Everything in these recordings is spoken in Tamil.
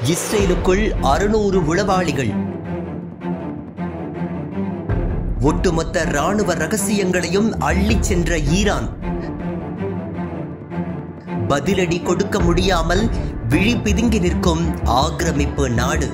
இஸ்ரேலுக்குள் அறுநூறு உளவாளிகள் ஒட்டுமொத்த ராணுவ ரகசியங்களையும் அள்ளிச் சென்ற ஈரான் பதிலடி கொடுக்க முடியாமல் விழி பிதுங்கி நிற்கும் ஆக்கிரமிப்பு நாடு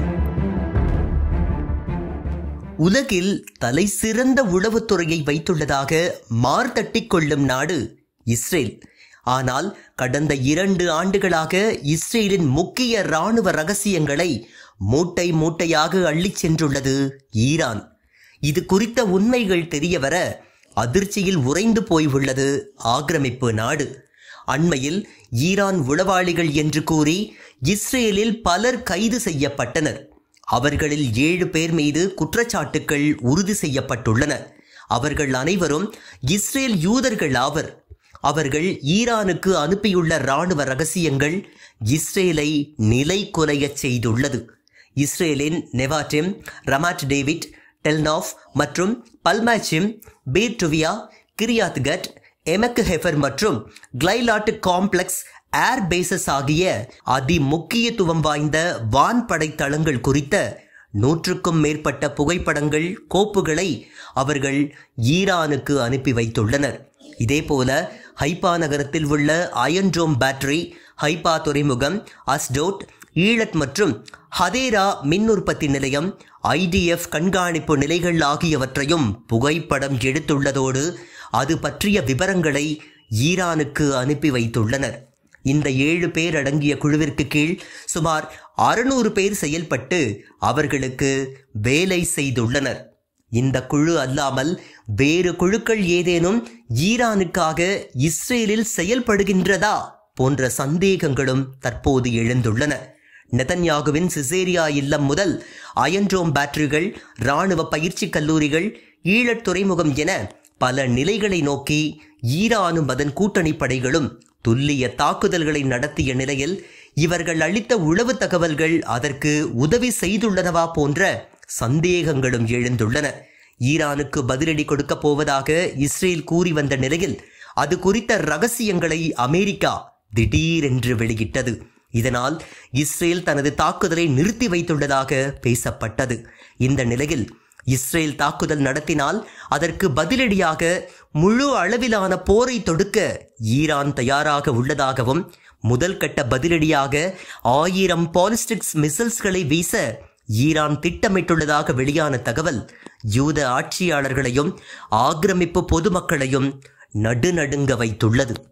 உலகில் தலை சிறந்த உளவுத்துறையை வைத்துள்ளதாக மார்த்தட்டிக் கொள்ளும் நாடு இஸ்ரேல் ஆனால் கடந்த இரண்டு ஆண்டுகளாக இஸ்ரேலின் முக்கிய ராணுவ ரகசியங்களை மூட்டை மூட்டையாக அள்ளிச் சென்றுள்ளது ஈரான் இது குறித்த உண்மைகள் தெரியவர அதிர்ச்சியில் உறைந்து போய் உள்ளது ஆக்கிரமிப்பு நாடு அண்மையில் ஈரான் உளவாளிகள் என்று கூறி இஸ்ரேலில் பலர் கைது செய்யப்பட்டனர் அவர்களில் ஏழு பேர் மீது குற்றச்சாட்டுக்கள் உறுதி செய்யப்பட்டுள்ளன அவர்கள் அனைவரும் இஸ்ரேல் யூதர்கள் ஆவர் அவர்கள் ஈரானுக்கு அனுப்பியுள்ள ராணுவ ரகசியங்கள் இஸ்ரேலை நிலை குலையச் செய்துள்ளது இஸ்ரேலின் நெவாட்டிம் ரமாட் டேவிட் டெல்னாஃப் மற்றும் பல்மாச்சிம் பேர்டுவியா கிரியாத்கட் எமக்கு ஹெஃபர் மற்றும் கிளைலாட் காம்ப்ளெக்ஸ் ஏர் பேசஸ் ஆகிய அதி முக்கியத்துவம் வாய்ந்த வான்படை தளங்கள் குறித்த நூற்றுக்கும் மேற்பட்ட புகைப்படங்கள் கோப்புகளை அவர்கள் ஈரானுக்கு அனுப்பி வைத்துள்ளனர் இதேபோல ஹைப்பா நகரத்தில் உள்ள அயன்ட்ரோம் பேட்டரி ஹைப்பா துறைமுகம் அஸ்டோட் ஈழட் மற்றும் ஹதேரா மின் உற்பத்தி நிலையம் ஐடிஎஃப் கண்காணிப்பு நிலைகள் ஆகியவற்றையும் புகைப்படம் எடுத்துள்ளதோடு அது பற்றிய விவரங்களை ஈரானுக்கு அனுப்பி வைத்துள்ளனர் இந்த ஏழு பேர் அடங்கிய குழுவிற்கு கீழ் சுமார் அறுநூறு பேர் செயல்பட்டு அவர்களுக்கு வேலை செய்துள்ளனர் இந்த குழு அல்லாமல் வேறு குழுக்கள் ஏதேனும் ஈரானுக்காக இஸ்ரேலில் செயல்படுகின்றதா போன்ற சந்தேகங்களும் தற்போது எழுந்துள்ளன நெதன்யாகுவின் சிசேரியா இல்லம் முதல் அயன்ட்ரோம் பேட்டரிகள் இராணுவ பயிற்சி கல்லூரிகள் ஈழத் துறைமுகம் என பல நிலைகளை நோக்கி ஈரானும் அதன் கூட்டணி படைகளும் துல்லிய தாக்குதல்களை நடத்திய நிலையில் இவர்கள் அளித்த உளவு தகவல்கள் அதற்கு உதவி செய்துள்ளனவா போன்ற சந்தேகங்களும் எழுந்துள்ளன ஈரானுக்கு பதிலடி கொடுக்கப் போவதாக இஸ்ரேல் கூறி வந்த நிலையில் அது குறித்த ரகசியங்களை அமெரிக்கா திடீரென்று வெளியிட்டது இதனால் இஸ்ரேல் தனது தாக்குதலை நிறுத்தி வைத்துள்ளதாக பேசப்பட்டது இந்த நிலையில் இஸ்ரேல் தாக்குதல் நடத்தினால் அதற்கு பதிலடியாக முழு அளவிலான போரை தொடுக்க ஈரான் தயாராக உள்ளதாகவும் முதல் கட்ட பதிலடியாக ஆயிரம் பாலிஸ்டிக்ஸ் மிசைல்ஸ்களை வீச ஈரான் திட்டமிட்டுள்ளதாக வெளியான தகவல் யூத ஆட்சியாளர்களையும் ஆக்கிரமிப்பு பொதுமக்களையும் நடுநடுங்க வைத்துள்ளது